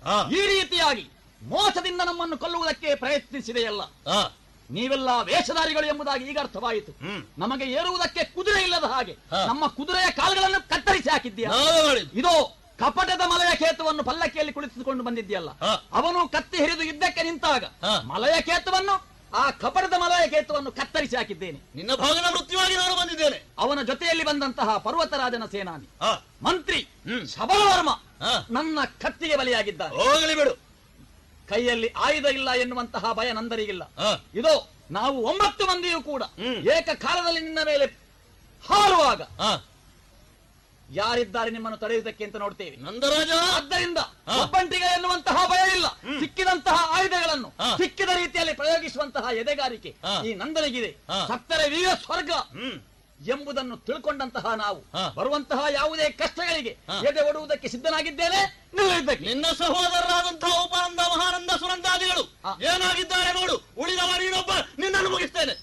ಆ. ಈ ರೀತಿಯಾಗಿ ಮೋಸದಿಂದ ನಮ್ಮನ್ನು ಕೊಲ್ಲುವುದಕ್ಕೆ ಪ್ರಯತ್ನಿಸಿದೆಯಲ್ಲ ಆ, ನೀವೆಲ್ಲ ವೇಷಧಾರಿಗಳು ಎಂಬುದಾಗಿ ಈಗ ಅರ್ಥವಾಯಿತು ಹ್ಮ್. ನಮಗೆ ಏರುವುದಕ್ಕೆ ಕುದುರೆ ಇಲ್ಲದ ಹಾಗೆ ಹಾ. ನಮ್ಮ ಕುದುರೆಯ ಕಾಲುಗಳನ್ನು ಕತ್ತರಿಸಿ ಹಾಕಿದ್ದೀಯ ನಾವೇ ಮಾಡಿದ್ದು ಇದು ಕಪಟದ ಮಲಯ ಕೇತುವನ್ನು ಪಲ್ಲಕ್ಕಿಯಲ್ಲಿ ಕುಳಿತುಕೊಂಡು ಬಂದಿದ್ಯಲ್ಲ ಹಾ. ಅವನು ಕತ್ತಿ ಹಿರಿದು ಯುದ್ಧಕ್ಕೆ ನಿಂತಾಗ ಹಾ. ಮಲಯ ಕೇತುವನ್ನು ಆ ಕಪಟದ ಮಲಯ ಕೇತುವನ್ನು ಕತ್ತರಿಸಿ ಹಾಕಿದ್ದೇನೆ ನಿನ್ನ ಭಾಗನ ಮೃತ್ಯುವಾಗಿ ನಾನು ಬಂದಿದ್ದೇನೆ ಅವನ ಜೊತೆಯಲ್ಲಿ ಬಂದಂತಹ ಪರ್ವತರಾಜನ ಸೇನಾನಿ ಆ, ಮಂತ್ರಿ ಹ್ಮ್. ಶಬಲವರ್ಮ ಆ. ನನ್ನ ಕತ್ತಿಗೆ ಬಲಿಯಾಗಿದ್ದಾನೆ ಹೋಗಲಿ ಬಿಡು ಕೈಯಲ್ಲಿ ಆಯುಧ ಇಲ್ಲ ಎನ್ನುವಂತಹ ಭಯ ನಂದರಿಗಿಲ್ಲ ಆ, ಇದು ನಾವು ಒಂಬತ್ತು ಮಂದಿಯೂ ಕೂಡ ಹ್ಮ್. ಏಕಕಾಲದಲ್ಲಿ ನಿನ್ನ ಮೇಲೆ ಹಾರುವಾಗ ಆ, ಯಾರಿದ್ದಾರೆ ನಿಮ್ಮನ್ನು ತಡೆಯುವುದಕ್ಕೆ ಅಂತ ನೋಡ್ತೇವೆ ನಂದರಾಜ ಆದ್ದರಿಂದ ಹಾ. ಒಬ್ಬಂಟಿಗೆ ಎನ್ನುವಂತಹ ಭಯ ಇಲ್ಲ ಸಿಕ್ಕಿದಂತಹ ಆಯುಧಗಳನ್ನು ಹಾ. ಸಿಕ್ಕಿದ ರೀತಿಯಲ್ಲಿ ಪ್ರಯೋಗಿಸುವಂತಹ ಎದೆಗಾರಿಕೆ ಹಾ. ಈ ನಂದನಿಗಿದೆ ಹಾ. ಸತ್ತರೆ ವೀರ ಸ್ವರ್ಗ ಹ್ಮ್ ಎಂಬುದನ್ನು ತಿಳ್ಕೊಂಡಂತಹ ನಾವು ಹಾ. ಬರುವಂತಹ ಯಾವುದೇ ಕಷ್ಟಗಳಿಗೆ ಹಾ. ಎದೆ ಒಡುವುದಕ್ಕೆ ಸಿದ್ಧನಾಗಿದ್ದೇನೆ ನಿಲ್ಲುವುದಕ್ಕೆ ನಿನ್ನ ಸಹೋದರರಾದಂತಹ ಉಪಾನಂದ ಮಹಾನಂದ ಸುನಂದಾದಿಗಳು ಆ. ಏನಾಗಿದ್ದಾರೆ ನೋಡು ಉಳಿದವ ನೀನೊಬ್ಬ ನಿನ್ನನ್ನು ಮುಗಿಸ್ತೇನೆ